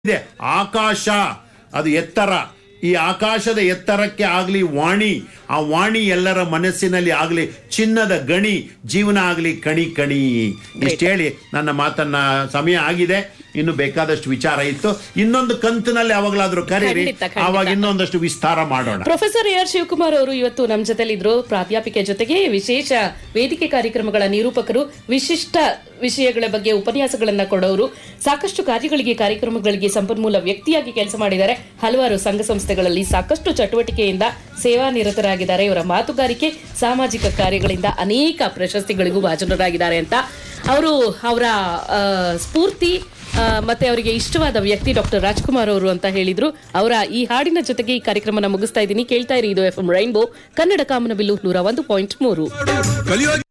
ಇದೆ ಆಕಾಶ ಅದು ಎತ್ತರ ಈ ಆಕಾಶದ ಎತ್ತರಕ್ಕೆ ಆಗಲಿ ವಾಣಿ ಆ ವಾಣಿ ಎಲ್ಲರ ಮನಸ್ಸಿನಲ್ಲಿ ಆಗಲಿ ಚಿನ್ನದ ಗಣಿ ಜೀವನ ಆಗಲಿ ಕಣಿ ಕಣಿ ಇಷ್ಟು ಹೇಳಿ ನನ್ನ ಮಾತನ್ನ ಸಮಯ ಆಗಿದೆ ಇನ್ನು ಬೇಕಾದಷ್ಟು ವಿಚಾರ ಇತ್ತು ಇನ್ನೊಂದು ಕಂತಿನಲ್ಲಿ ಯಾವಾಗಲಾದ್ರೂ ಕರೀರಿ ಖಂಡಿತ, ಖಂಡಿತ. ಆವಾಗ ಇನ್ನೊಂದಷ್ಟು ವಿಸ್ತಾರ ಮಾಡೋಣ ಪ್ರೊಫೆಸರ್ ಎ ಆರ್ ಶಿವಕುಮಾರ್ ಅವರು ಇವತ್ತು ನಮ್ಮ ಜೊತೆಲಿದ್ರು ಪ್ರಾಧ್ಯಾಪಿಕೆ ಜೊತೆಗೆ ವಿಶೇಷ ವೇದಿಕೆ ಕಾರ್ಯಕ್ರಮಗಳ ನಿರೂಪಕರು ವಿಶಿಷ್ಟ ವಿಷಯಗಳ ಬಗ್ಗೆ ಉಪನ್ಯಾಸಗಳನ್ನ ಕೊಡೋರು ಸಾಕಷ್ಟು ಕಾರ್ಯಗಳಿಗೆ ಕಾರ್ಯಕ್ರಮಗಳಿಗೆ ಸಂಪನ್ಮೂಲ ವ್ಯಕ್ತಿಯಾಗಿ ಕೆಲಸ ಮಾಡಿದ್ದಾರೆ ಹಲವಾರು ಸಂಘ ಸಂಸ್ಥೆಗಳಲ್ಲಿ ಸಾಕಷ್ಟು ಚಟುವಟಿಕೆಯಿಂದ ಸೇವಾ ನಿರತರಾಗಿದ್ದಾರೆ ಇವರ ಮಾತುಗಾರಿಕೆ ಸಾಮಾಜಿಕ ಕಾರ್ಯಗಳಿಂದ ಅನೇಕ ಪ್ರಶಸ್ತಿಗಳಿಗೂ ಭಾಜನರಾಗಿದ್ದಾರೆ ಅಂತ ಅವರು ಅವರ ಆ, ಸ್ಫೂರ್ತಿ ಆ, ಮತ್ತೆ ಅವರಿಗೆ ಇಷ್ಟವಾದ ವ್ಯಕ್ತಿ ಡಾಕ್ಟರ್ ರಾಜ್ಕುಮಾರ್ ಅವರು ಅಂತ ಹೇಳಿದ್ರು ಅವರ ಈ ಹಾಡಿನ ಜೊತೆಗೆ ಈ ಕಾರ್ಯಕ್ರಮನ ಮುಗಿಸ್ತಾ ಇದ್ದೀನಿ ಕೇಳ್ತಾ ಇರಿ ಇದು ಎಫ್ ಎಂ ರೈನ್ಬೋ ಕನ್ನಡ ಕಾಮನಬಿಲ್ಲು ನೂರ ಒಂದು ಪಾಯಿಂಟ್ ಮೂರು ಕಲಿಯುವ